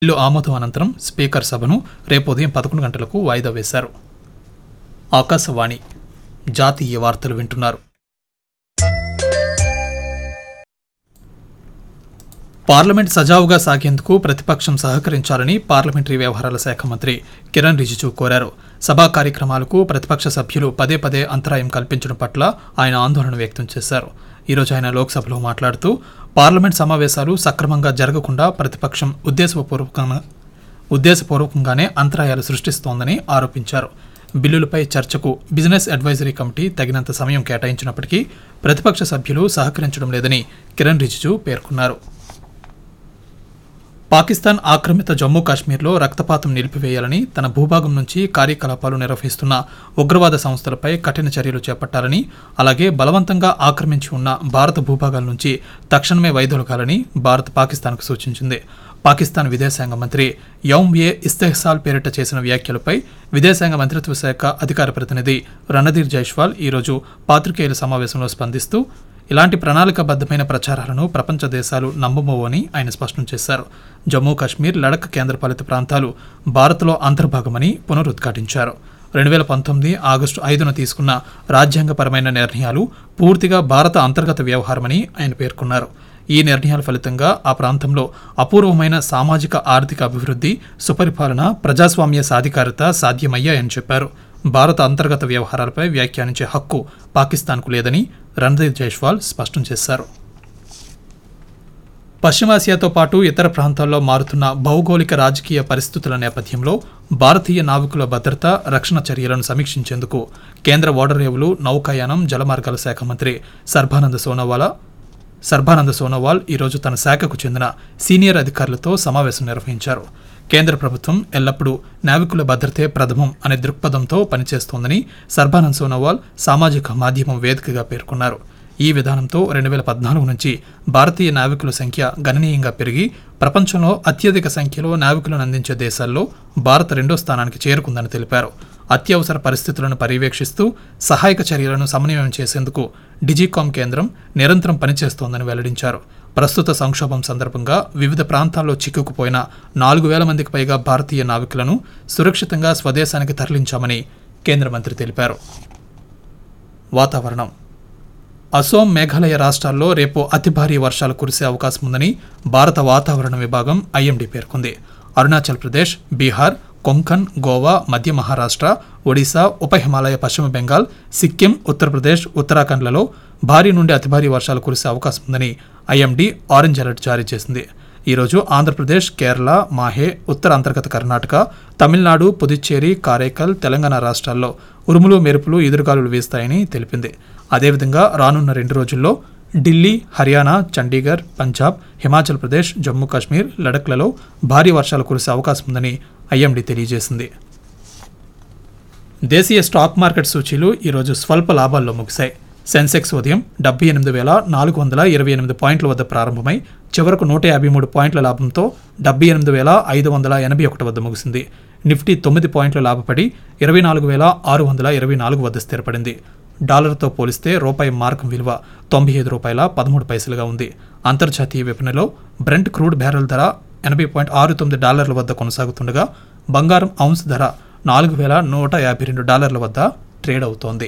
bill ఆమోదం అనంతరం speaker సభను రేపు ఉదయం పదకొండు గంటలకు వాయిదా వేశారు ఆకాశవాణి జాతీయ వార్తలు వింటున్నారు పార్లమెంట్ సజావుగా సాగేందుకు ప్రతిపక్షం సహకరించాలని పార్లమెంటరీ వ్యవహారాల శాఖ మంత్రి కిరణ్ రిజిజు కోరారు సభా కార్యక్రమాలకు ప్రతిపక్ష సభ్యులు పదే పదే అంతరాయం కల్పించడం పట్ల ఆయన ఆందోళన వ్యక్తం చేశారు ఈరోజు ఆయన లోక్సభలో మాట్లాడుతూ పార్లమెంట్ సమావేశాలు సక్రమంగా జరగకుండా ప్రతిపక్షం ఉద్దేశపూర్వకంగా ఉద్దేశపూర్వకంగానే అంతరాయాలు సృష్టిస్తోందని ఆరోపించారు బిల్లులపై చర్చకు బిజినెస్ అడ్వైజరీ కమిటీ తగినంత సమయం కేటాయించినప్పటికీ ప్రతిపక్ష సభ్యులు సహకరించడం లేదని కిరణ్ రిజిజు పేర్కొన్నారు పాకిస్తాన్ ఆక్రమిత జమ్మూ కాశ్మీర్లో రక్తపాతం నిలిపివేయాలని తన భూభాగం నుంచి కార్యకలాపాలు నిర్వహిస్తున్న ఉగ్రవాద సంస్థలపై కఠిన చర్యలు చేపట్టాలని అలాగే బలవంతంగా ఆక్రమించి ఉన్న భారత భూభాగాల నుంచి తక్షణమే వైదొలగాలని భారత్ పాకిస్తాన్కు సూచించింది పాకిస్తాన్ విదేశాంగ మంత్రి యౌమ్ ఏ ఇస్తెహసాల్ పేరిట చేసిన వ్యాఖ్యలపై విదేశాంగ మంత్రిత్వ శాఖ అధికార ప్రతినిధి రణధీర్ జైష్వాల్ ఈరోజు పాత్రికేయుల సమావేశంలో స్పందిస్తూ ఇలాంటి ప్రణాళికాబద్ధమైన ప్రచారాలను ప్రపంచ దేశాలు నమ్మబోవు అని ఆయన స్పష్టం చేశారు జమ్మూ కాశ్మీర్ లడక్ కేంద్రపాలిత ప్రాంతాలు భారత్లో అంతర్భాగమని పునరుద్ఘాటించారు రెండు వేల పంతొమ్మిది ఆగస్టు ఐదున తీసుకున్న రాజ్యాంగపరమైన నిర్ణయాలు పూర్తిగా భారత అంతర్గత వ్యవహారమని ఆయన పేర్కొన్నారు ఈ నిర్ణయాల ఫలితంగా ఆ ప్రాంతంలో అపూర్వమైన సామాజిక ఆర్థిక అభివృద్ధి సుపరిపాలన ప్రజాస్వామ్య సాధికారత సాధ్యమయ్యాయని చెప్పారు భారత అంతర్గత వ్యవహారాలపై వ్యాఖ్యానించే హక్కు పాకిస్తాన్కు లేదని రణధీర్ జైష్వాల్ స్పష్టం చేశారు పశ్చిమాసియాతో పాటు ఇతర ప్రాంతాల్లో మారుతున్న భౌగోళిక రాజకీయ పరిస్థితుల నేపథ్యంలో భారతీయ నావికుల భద్రత రక్షణ చర్యలను సమీక్షించేందుకు కేంద్ర ఓడరేవులు నౌకాయానం జలమార్గాల శాఖ మంత్రి సర్బానంద సోనోవాలా సర్బానంద సోనోవాల్ ఈరోజు తన శాఖకు చెందిన సీనియర్ అధికారులతో సమావేశం నిర్వహించారు కేంద్ర ప్రభుత్వం ఎల్లప్పుడూ నావికుల భద్రతే ప్రథమం అనే దృక్పథంతో పనిచేస్తోందని సర్బానంద్ సోనోవాల్ సామాజిక మాధ్యమం వేదికగా పేర్కొన్నారు ఈ విధానంతో రెండు వేల పద్నాలుగు నుంచి భారతీయ నావికుల సంఖ్య గణనీయంగా పెరిగి ప్రపంచంలో అత్యధిక సంఖ్యలో నావికులను అందించే దేశాల్లో భారత్ రెండో స్థానానికి చేరుకుందని తెలిపారు అత్యవసర పరిస్థితులను పర్యవేక్షిస్తూ సహాయక చర్యలను సమన్వయం చేసేందుకు డిజికామ్ కేంద్రం నిరంతరం పనిచేస్తోందని వెల్లడించారు ప్రస్తుత సంక్షోభం సందర్భంగా వివిధ ప్రాంతాల్లో చిక్కుకుపోయిన నాలుగు వేల మందికి పైగా భారతీయ నావికులను సురక్షితంగా స్వదేశానికి తరలించామని కేంద్ర మంత్రి తెలిపారు వాతావరణం అసోం మేఘాలయ రాష్ట్రాల్లో రేపు అతి భారీ వర్షాలు కురిసే అవకాశం ఉందని భారత వాతావరణ విభాగం ఐఎండీ పేర్కొంది అరుణాచల్ ప్రదేశ్ బీహార్ కొంకన్ గోవా మధ్య మహారాష్ట్ర ఒడిశా ఉప హిమాలయ పశ్చిమ బెంగాల్ సిక్కిం ఉత్తరప్రదేశ్ ఉత్తరాఖండ్లలో భారీ నుండి అతి భారీ వర్షాలు కురిసే అవకాశం ఉందని ఐఎండీ ఆరెంజ్ అలర్ట్ జారీ చేసింది ఈరోజు ఆంధ్రప్రదేశ్ కేరళ మాహే ఉత్తర అంతర్గత కర్ణాటక తమిళనాడు పుదుచ్చేరి కారైకల్ తెలంగాణ రాష్ట్రాల్లో ఉరుములు మెరుపులు ఎదురుగాలులు వీస్తాయని తెలిపింది అదేవిధంగా రానున్న రెండు రోజుల్లో ఢిల్లీ హర్యానా చండీగఢ్ పంజాబ్ హిమాచల్ ప్రదేశ్ జమ్మూ కాశ్మీర్ లడఖ్లలో భారీ వర్షాలు కురిసే అవకాశం ఉందని ఐఎండీ తెలియజేసింది దేశీయ స్టాక్ మార్కెట్ సూచీలు ఈరోజు స్వల్ప లాభాల్లో ముగిశాయి సెన్సెక్స్ ఉదయం డెబ్బై ఎనిమిది వేల నాలుగు వందల ఇరవై ఎనిమిది పాయింట్ల వద్ద ప్రారంభమై చివరకు నూట యాభై మూడు పాయింట్ల లాభంతో డెబ్బై ఎనిమిది వేల ఐదు వందల ఎనభై ఒకటి వద్ద ముగిసింది నిఫ్టీ తొమ్మిది పాయింట్లు లాభపడి ఇరవై నాలుగు వేల ఆరు వందల ఇరవై నాలుగు వద్ద స్థిరపడింది డాలర్తో పోలిస్తే రూపాయి మార్కం విలువ తొంభై ఐదు రూపాయల పదమూడు పైసలుగా ఉంది అంతర్జాతీయ విపణిలో బ్రెంట్ క్రూడ్ బ్యారెల్ ధర ఎనభై పాయింట్ ఆరు తొమ్మిది డాలర్ల వద్ద కొనసాగుతుండగా బంగారం ఔన్స్ ధర నాలుగు వేల నూట యాభై రెండు డాలర్ల వద్ద ట్రేడ్ అవుతోంది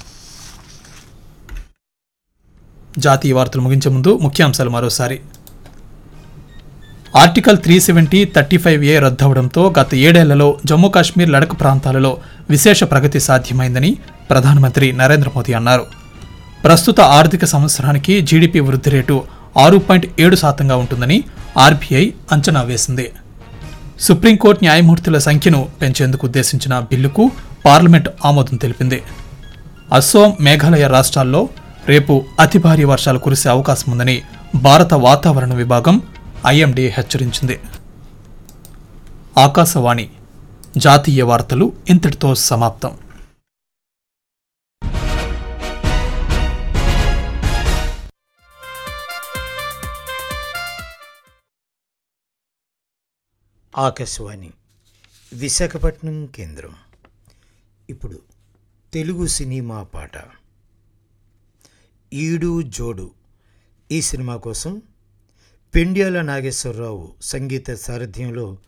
జాతీయ వార్తలు ముగించే ముందు ముఖ్యాంశాలు మరోసారి article three seventy thirty five A రద్దవడంతో గత ఏడేళ్లలో జమ్మూ కాశ్మీర్ లడక్ ప్రాంతాలలో విశేష ప్రగతి సాధ్యమైందని ప్రధానమంత్రి నరేంద్ర మోదీ అన్నారు ప్రస్తుత ఆర్థిక సంవత్సరానికి జీడిపి వృద్ధి రేటు ఆరు పాయింట్ ఏడు శాతంగా ఉంటుందని ఆర్బీఐ అంచనా వేసింది సుప్రీంకోర్టు న్యాయమూర్తుల సంఖ్యను పెంచేందుకు ఉద్దేశించిన బిల్లుకు పార్లమెంట్ ఆమోదం తెలిపింది అస్సోం మేఘాలయ రాష్ట్రాల్లో రేపు అతి భారీ వర్షాలు కురిసే అవకాశం ఉందని భారత వాతావరణ విభాగం ఐఎండీ హెచ్చరించింది ఆకాశవాణి జాతీయ వార్తలు ఇంతటితో సమాప్తం ఆకాశవాణి విశాఖపట్నం కేంద్రం ఇప్పుడు తెలుగు సినిమా పాట ఈడు జోడు ఈ సినిమా కోసం పెండ్యాల నాగేశ్వరరావు సంగీత సారథ్యంలో